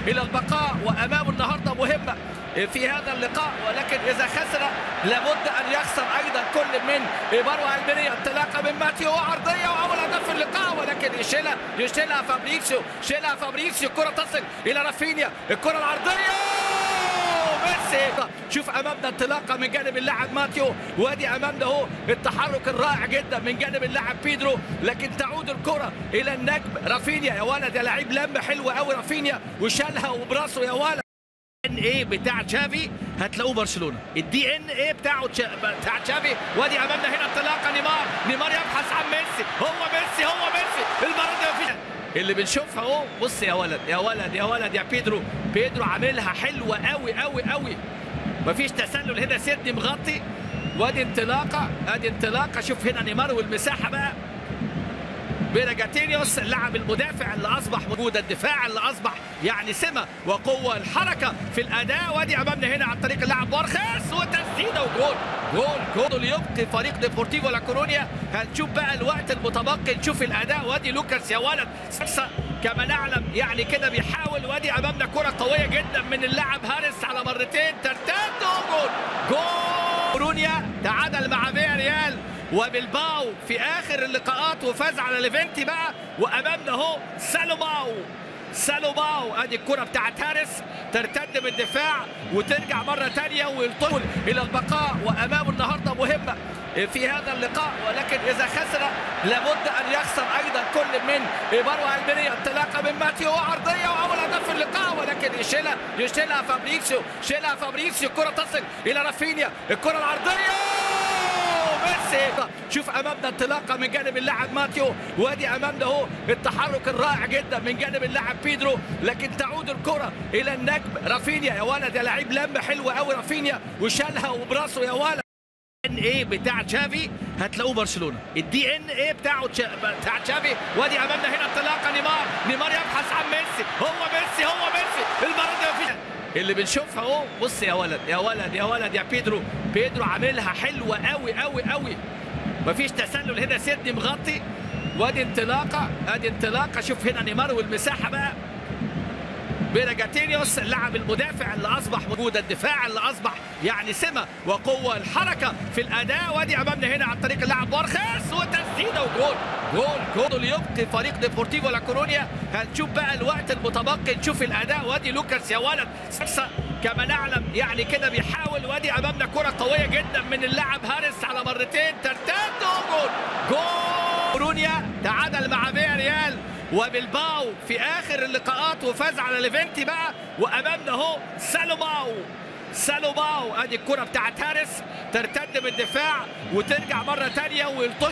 الى البقاء وامامه النهارده مهمه في هذا اللقاء ولكن اذا خسر لابد ان يخسر ايضا كل من مروه المنيه انطلاقه من ماتيو وعرضيه واول هدف في اللقاء ولكن يشيلها يشيلها فابريكسيو شيلها فابريكسيو الكره تصل الى رافينيا الكره العرضيه ميسي شوف امامنا انطلاقه من جانب اللاعب ماتيو وادي امامنا اهو التحرك الرائع جدا من جانب اللاعب بيدرو لكن تعود الكره الى النجم رافينيا يا ولد يا لعيب لم حلو قوي رافينيا وشالها وبراسه يا ولد ان ايه بتاع تشافي هتلاقوه برشلونه الدي ان ايه بتاعه تشا... بتاع تشافي وادي امامنا هنا انطلاقه نيمار نيمار يبحث عن ميسي هو ميسي هو ميسي المره دي مفيش اللي بنشوفها اهو بص يا ولد يا ولد يا ولد يا بيدرو بيدرو عاملها حلوه قوي قوي قوي مفيش تسلل هنا سيدني مغطي وادي انطلاقه ادي انطلاقه شوف هنا نيمار والمساحه بقى بيراجاتينيوس اللاعب المدافع اللي اصبح موجود الدفاع اللي اصبح يعني سمه وقوه الحركه في الاداء وادي امامنا هنا عن طريق اللاعب بارخاس وتسديده وجول جول جول يبقي فريق ديبورتيفو لا كورونيا هنشوف بقى الوقت المتبقي نشوف الاداء وادي لوكاس يا ولد كما نعلم يعني كده بيحاول وادي امامنا كره قويه جدا من اللاعب هارس على مرتين ترتاد جول جول كورونيا تعادل مع فيا ريال وبالباو في اخر اللقاءات وفاز على ليفنتي بقى وامامنا اهو سالوباو سالوباو ادي الكره بتاعت هارس ترتد بالدفاع وترجع مره ثانيه ويلطول الى البقاء وامامه النهارده مهمه في هذا اللقاء ولكن اذا خسر لابد ان يخسر ايضا كل من مروه المنيه انطلاقه من ماتيو وعرضيه واول هدف في اللقاء ولكن يشيلها يشيلها فابريكسيو شيلها فابريكسيو الكره تصل الى رافينيا الكره العرضيه ميسي شوف امامنا انطلاقه من جانب اللاعب ماتيو وادي امامنا اهو التحرك الرائع جدا من جانب اللاعب بيدرو لكن تعود الكره الى النجم رافينيا يا ولد يا لعيب لم حلو قوي رافينيا وشالها وبراسه يا ولد ان ايه بتاع تشافي هتلاقوه برشلونه الدي ان ايه بتاعه تشا... بتاع تشافي وادي امامنا هنا انطلاقه نيمار نيمار يبحث عن ميسي هو ميسي هو ميسي المره دي مفيش اللي بنشوفها اهو بص يا ولد يا ولد يا ولد يا بيدرو بيدرو عاملها حلوه قوي قوي قوي مفيش تسلل هنا سيدني مغطي وادي انطلاقه ادي انطلاقه شوف هنا نيمار والمساحه بقى بيراجاتينيوس اللاعب المدافع اللي اصبح موجود الدفاع اللي اصبح يعني سمه وقوه الحركه في الاداء وادي امامنا هنا عن طريق اللاعب بارخاس وتسديده وجول جول جول يبقي فريق ديبورتيفو لا كورونيا هنشوف بقى الوقت المتبقي نشوف الاداء وادي لوكاس يا ولد كما نعلم يعني كده بيحاول وادي امامنا كره قويه جدا من اللاعب هارس على مرتين ترتاد جول جول كورونيا تعادل مع فيا ريال وبالباو في اخر اللقاءات وفاز على ليفنتي بقى وامامنا اهو سالوباو سالوباو ادي الكره بتاعت هارس ترتد بالدفاع وترجع مره ثانيه ويلطش